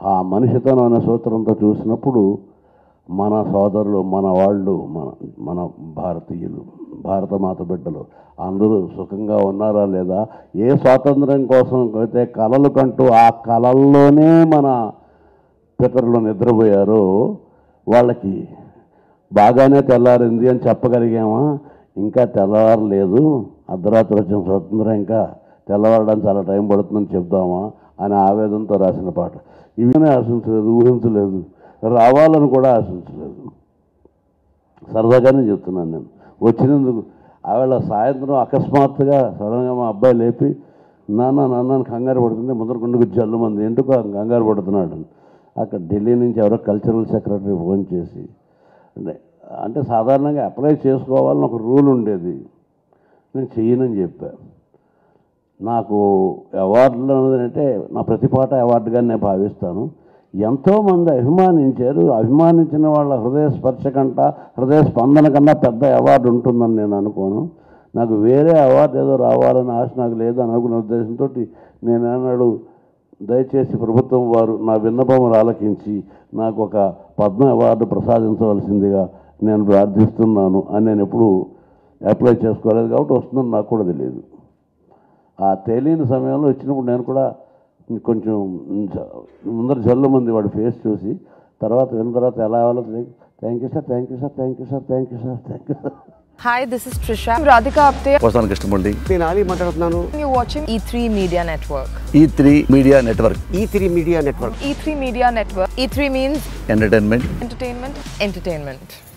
ఆ మనిషితనం అనే సూత్రంతో చూసినప్పుడు మన సోదరులు మన వాళ్ళు మన మన భారతీయులు భారత మాత బిడ్డలు అందరూ సుఖంగా ఉన్నారా లేదా ఏ స్వాతంత్రం కోసం అయితే కలలు కంటూ ఆ కలల్లోనే మన పితరులు నిద్రపోయారో వాళ్ళకి బాగానే తెల్లారింది అని చెప్పగలిగామా ఇంకా తెల్లవారలేదు అర్ధరాత్రి వచ్చిన స్వతంత్రం ఇంకా తెల్లవారడానికి చాలా టైం పడుతుందని చెప్దామా అని ఆవేదనతో రాసిన పాట ఇవినే ఆశించలేదు ఊహించలేదు రావాలని కూడా ఆశించలేదు సరదాగానే చెప్తున్నాను నేను వచ్చినందుకు ఆవేళ సాయంత్రం అకస్మాత్తుగా సడన్గా మా అబ్బాయి లేపి నాన్న నాన్న అని కంగారు పడుతుంది ముందర గుండుకు జల్లు మంది ఎందుకు కంగారు పడుతున్నాడు అని. అక్కడ ఢిల్లీ నుంచి ఎవరో కల్చరల్ సెక్రటరీ ఫోన్ చేసి అంటే అంటే సాధారణంగా అప్లై చేసుకోవాలని ఒక రూల్ ఉండేది నేను చెయ్యనని చెప్పా నాకు అవార్డులు అంటే నా ప్రతిపాట అవార్డుగా నేను భావిస్తాను ఎంతోమంది అభిమానించారు అభిమానించిన వాళ్ళ హృదయ స్పర్శ కంట హృదయ స్పందన కన్నా పెద్ద అవార్డు ఉంటుందని నేను అనుకోను నాకు వేరే అవార్డు ఏదో రావాలని ఆశ నాకు లేదని అనుకునే ఉద్దేశంతో నేను అన్నాడు దయచేసి ప్రభుత్వం వారు నా విన్నపములు ఆలకించి నాకు ఒక పద్మ అవార్డు ప్రసాదించవలసిందిగా నేను ప్రార్థిస్తున్నాను అని నేను ఎప్పుడు అప్లై చేసుకోలేదు కాబట్టి వస్తుందని నాకు కూడా తెలియదు ఆ తెలియని సమయంలో వచ్చినప్పుడు నేను కూడా కొంచెం ముందర జల్లు మంది వాడి ఫేస్ చూసి తర్వాత విన్న తర్వాత ఎలా అవ్వాలో thank you sir thank you sir thank you sir thank you sir thank you sir Hi, this is Trisha. I'm Radhika Apte. వస్తాను కృష్ణమూర్తి నేను ఆలీ మాట్లాడుతున్నాను You're watching E3 Media Network. E three media network E three media network E3 Media Network. E3 means entertainment entertainment, entertainment.